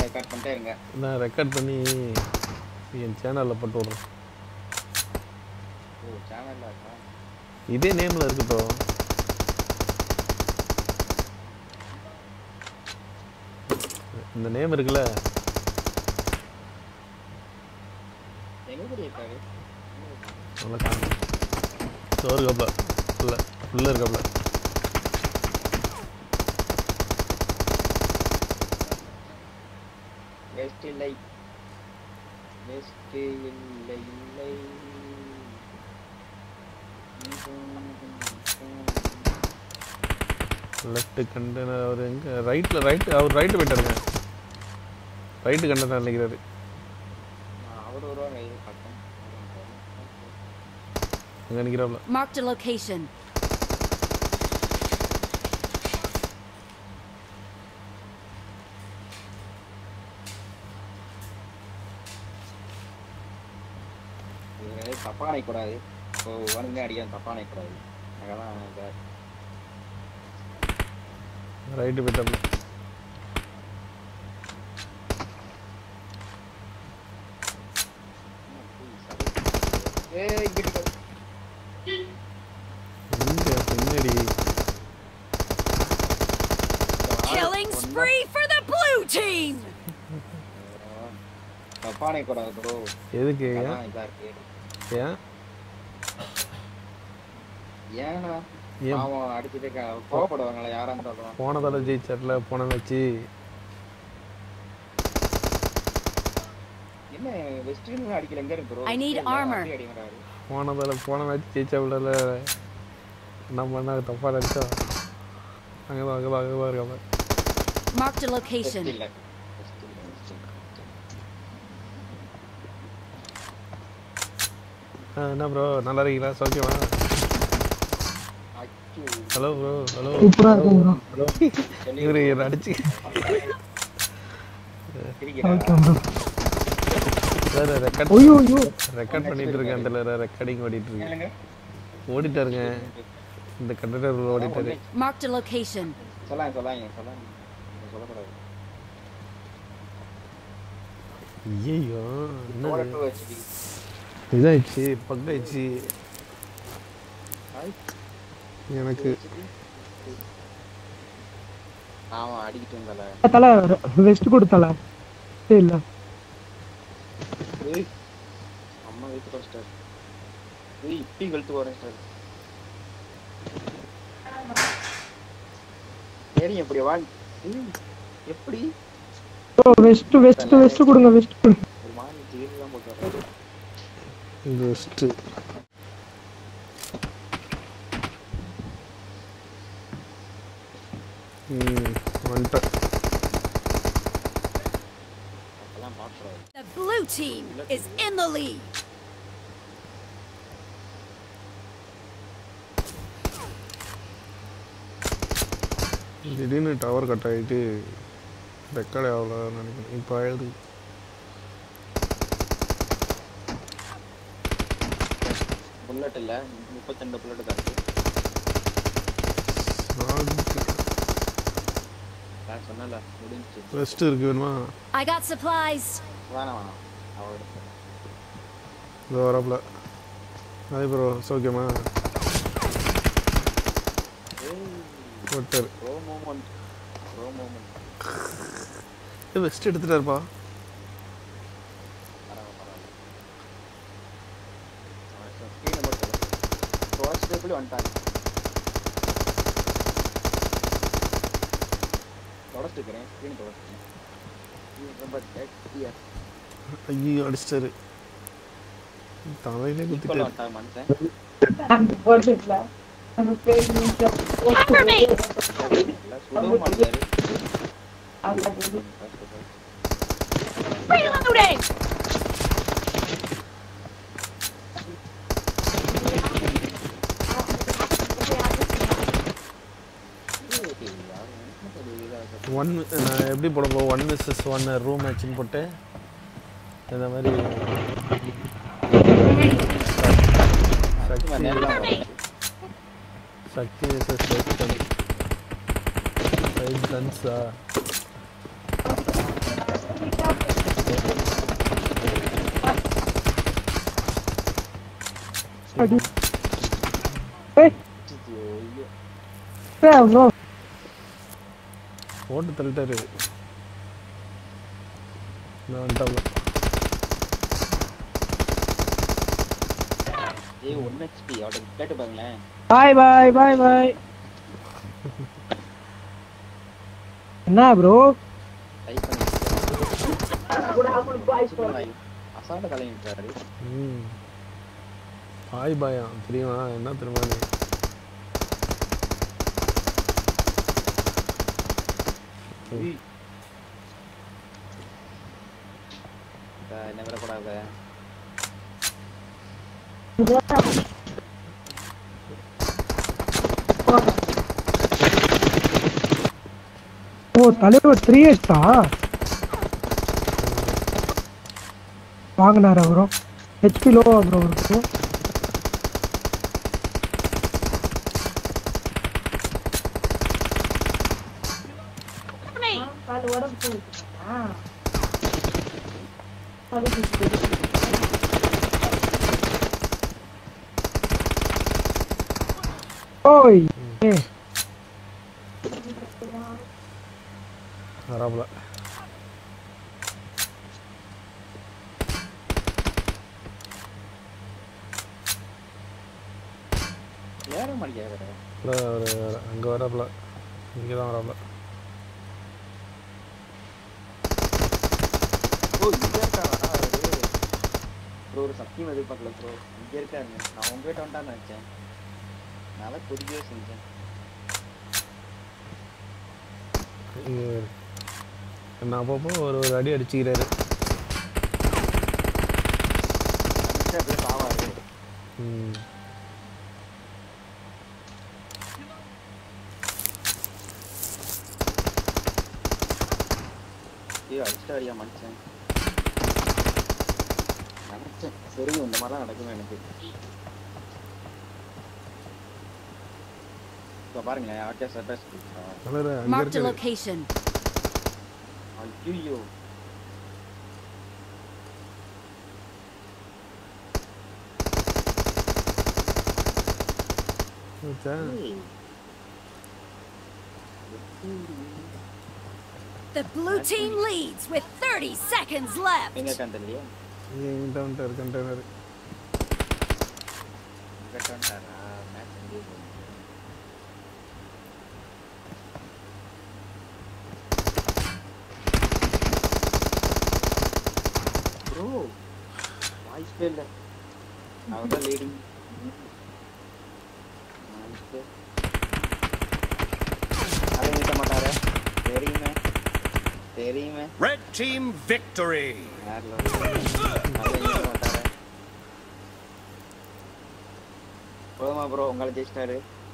Record பண்ணிட்டே இருங்க நான் ரெக்கார்ட் பண்ணி என் சேனலில் போட்டு விட்றேன் ஓ சேனல்ல இருக்கா இதே நேமில் இருக்கட்டும் இந்த நேம் இருக்குல்ல எங்க கூட இருக்காரு நல்லா காணும் சோறு கப்பல ஃபுல்லாக ஃபுல்லாக இருக்காப்ல வெஸ்ட் இல்லை வெஸ்ட் இல்லை இல்லை லெஃப்ட் கண்டெய்னர் அவர் எங்கே ரைட்டில் ரைட்டு அவர் ரைட்டு போயிட்டாருங்க ரைட்டு கண்டெய்னர் நினைக்கிறாரு அவர் வருவாங்க இது பக்கம் அங்கே நிற்கிறாப்ல Marked a location. இது தப்பா நினைக்கூடாது இப்போ உடனே அடிக்க தப்பா நினைக்கூடாது அங்கதான் இதா இருக்கு. ரைட்டு போயிட்டாப்ல ஏய் இங்கிட்டு பாரு. எங்கே பின்னாடி Killing spree for the blue team! தப்பா நினைக்கூடாது ப்ரோ எதுக்கு ஏன் அதான் இதா இருக்கு ஏன் ஏன்னா ஏன் அவன் அடிச்சுட்டு க- கோவப்படுவாங்களா யாரா இருந்தாலும் போன தடவை ஜெயிச்சார்ல போன வச்சு என்ன வெஸ்டர்ன் அடிக்கல எங்க இருக்கு ப்ரோ I need armor. அடிக்கிறாரு போன தடவை போன மேட்ச் ஜெயிச்சாப்புல என்ன பண்ண தப்பாக நினச்சா அங்கே தான் அங்கே தான் அங்கே தான் இருக்காம Marked a வெஸ்ட் location. இல்ல வெஸ்ட் இல்ல வெஸ்ட் இல்ல. ஆ என்ன ப்ரோ நல்லா இருக்கீங்களா சௌக்கியமா அச்சோ. ஹலோ ப்ரோ ஹலோ சூப்பரா இருக்கும் ப்ரோ சொல்லி இவரு என்னை அடிச்சு சிரிக்கிறா. ஓகே ப்ரோ சார் ரெக்கார்ட் ஐயோ ஐயோ ரெக்கார்ட் பண்ணிட்டு இருக்கேன் அதில் ரெக்கார்டிங் ஓடிட்டு இருக்கு கேளுங்க. ஓடிட்டாருங்க இந்த கண்டக்டர் ஓடிட்டாரு Marked a location. சொல்லாங்க சொல்லாங்க சொல்லாங்க இதை சொல்லக்கூடாது ஐயோ என்ன Order to HD. இதாயிடுச்சு பக்காயிடுச்சு Hi. எனக்கு அவன் அடிக்கிட்டு இருந்தால தலை வெஸ்ட் கொடுத்தல இல்ல ஏய் அம்மா வைத்து குறைச்சிட்டாரு ஏய் இப்படி கழுத்து குறைச்சிட்டாரு சரி எப்படி வா ஏய், எப்படி வெஸ்ட் வெஸ்ட் வெஸ்ட் கொடுங்க வெஸ்ட் கொடுங்க ஒரு மாதிரி ஜெயிலு தான் போட்டு வர்றாரு பெஸ்ட்டு ம் வந்துட்டேன் அப்பெல்லாம் பார்க்குறாரு The blue team is in the lead. திடீர்னு டவர் கட் ஆகிட்டு ரெக்கார்ட் ஆகலன்னு நினைக்கிறேன் இப்போ ஆயிடுது புல்லட் இல்ல முப்பத்தெண்டு புல்லட் தான் இருக்கு நான் சொன்னல முடிஞ்சுச்சு ரெஸ்ட் இருக்கு வேணுமா I got supplies. வேணாம் வேணாம் அவரோட இதோ வரப்பல அதே ப்ரோ சௌக்கியமா போட்டார் bro moment bro moment rest எடுத்துட்டாருப்பா பரவாயில்ல பரவாயில்ல அவன் ஸ்க்ரீனை மட்டும் ஃபர்ஸ்ட் எப்படி வந்துட்டாங்க தொடச்சிக்கிறேன் ஸ்க்ரீன் தொடச்சிக்கிறேன் ரொம்ப டெக்ஸ்டியர் ஐயோ அடிச்சிட்டாரு தலையிலே ஈக்குவல் குத்திட்டாரு வந்துட்டாங்க மனுஷன் எல்லாம் சுடவும் மாட்டாரு Reloading! ஒன் நான் எப்படி போட போகிறேன் ஒன் விசஸ் ஒன் ரூம் மேட்ச்னு போட்டு இந்த மாதிரி சக்தி சக்தி விசஸ் ஃபைவ் கன் ஃபைவ் கன்ஸா அடி ஏய் ஐயோ. ப்ரோ போட்டு தள்ளிட்டாரு நான் வந்துட்டாப்ல ஏய் ஒன் ஹெச்பி அவட்ட கேட்டு பாருங்களேன் பாய் பாய் பாய் பாய் என்ன ப்ரோ டைப் பண்ணி அசால்ட்ட கலைஞர் ம் பாய் பாயா தெரியுமா என்ன தெரியுமா நீ என்ன விடக்கூடாது ஓ தலைவர் த்ரீ எஸ்டா வாங்கினாரா ப்ரோ ஹெச்பி லோவா ப்ரோ இருக்கும் ஓய் ஏ வராப்புல ஏற மாட்டேங்கிறாரு இல்லை அவர் அங்கே வராப்புல இங்கே தான் வராப்புல ப்ரோ இங்க இருக்காரா அவரு ப்ரோ ஒரு சத்தியம் எதிர்பார்க்கல ப்ரோ இங்க இருக்காருங்க நான் உங்ககிட்ட வந்துட்டான்னு நினைச்சேன் நல்லா கொதிக்கவே செஞ்சேன் இங்கே என்ன அப்பப்போ ஒரு ஒரு அடி அடிச்சுக்கிறாரு அடிச்சா அப்படியே சாவாரு ம் ஐயோ அடிச்சுட்டு அடியா மனுஷன் நினைச்சேன் சரி இந்த மாதிரிலாம் நடக்குமே எனக்கு இப்போ பாருங்களேன் ஆர்டியா சர்ப்ரைஸ் கலர் அங்கே Marked a இருக்காரு location. ஐயோ வச்சா The blue team leads with 30 seconds left. எங்க இருக்கான்னு தெரியலையே இங்கே எங்கிட்ட வந்துட்டார் கண்டெய்னர் இங்க வந்துட்டாரா மேட்ச் எங்கேயோ போகுது. ப்ரோ வாய்ப்பே இல்லை அவன் தான் லீடிங் அதை நிறுத்த மாட்டாரு தெரியுமே தெரியுமே Red team victory! யாரில் அதை நிறுத்த மாட்டாரு போதுமா ப்ரோ உங்களை ஜெயிச்சிட்டாரு